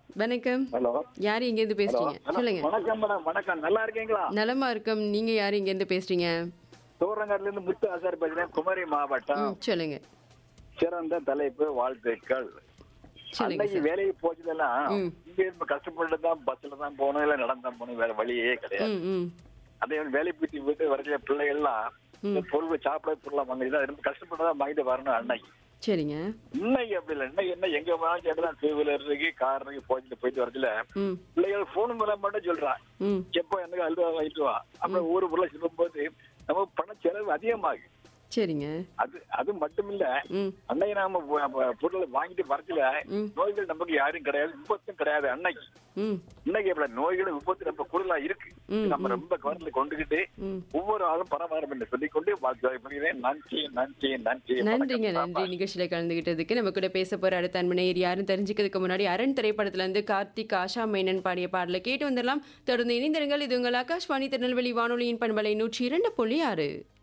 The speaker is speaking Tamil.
வணக்கம் ஹலோ யார் இங்கேருந்து பேசுறீங்க சொல்லுங்க வணக்கம் மேடம் வணக்கம் நல்லா இருக்கீங்களா நலமா இருக்கும் நீங்க யார் இங்கேருந்து பேசுறீங்க தூரங்காட்டுல இருந்து முத்து ஆசார் பேசுறேன் குமரி மாவட்டம் ம் சொல்லுங்க சிறந்த தலைப்பு வாழ்த்துக்கள் சொல்லுங்க அன்னைக்கு வேலைக்கு போச்சதெல்லாம் ம். இங்க இருந்து கஷ்டப்பட்டு தான் பஸ்ல தான் போகணும் இல்ல நடந்தா போகணும் வேற வழியே கிடையாது ம் ம் அதே மாதிரி வேலை பற்றி வீட்டு வரைக்கும் பிள்ளைகள் எல்லாம் இந்த பொருள் சாப்பிட பொருள் வாங்கி தான் ரொம்ப கஷ்டப்பட்டு தான் வாங்கிட்டு வரணும் அன்னைக்கு சரிங்க இன்னைக்கு அப்படி இல்லை இன்னைக்கு என்ன எங்க வேணாலும் கேட்டுதான் டூ வீலர் இருக்கு கார் இருக்கு போயிட்டு போயிட்டு வரதுல ம் பிள்ளைகள் போன் மூலம் மட்டும் சொல்றான் ம் எப்போ எனக்கு அல்வா வாங்கிட்டு வா அப்புறம் ஊரு பொருளை சொல்லும்போது நம்ம பண செலவு அதிகமாகு சரிங்க அது அது மட்டும் இல்ல ம் அன்னைக்கு நாம பொ- பொ- பொருளை வாங்கிட்டு வரதுல ம். நோய்கள் நமக்கு யாரும் கிடையாது விபத்தும் கிடையாது அன்னைக்கு ம் இன்னைக்கு இப்ப நோய்களும் விபத்து நம்ம கூடுதலா இருக்கு ம், நம்ம ரொம்ப கவனத்துல கொண்டுகிட்டு ம் ஒவ்வொரு ஆளும் பரவாயில்ல என்று சொல்லிக்கொண்டு வாழ்த்துகிறேன் நன்றி நன்றி நன்றி நன்றிங்க வணக்கம். நன்றி நிகழ்ச்சியில கலந்துகிட்டதுக்கு நம்ம கூட பேச போற அடுத்த அன்பனையர் யாரும் தெரிஞ்சுக்கிறதுக்கு முன்னாடி அரண் திரைப்படத்துல இருந்து கார்த்திக் ஆஷா மேனன் பாடிய பாடலை கேட்டு வந்துடலாம் தொடர்ந்து இணைந்திருங்கள் இது உங்கள் ஆகாஷ்வாணி திருநெல்வேலி வானொலியின் பண்பலை நூற்றி இரண்டு புள்ளி ஆறு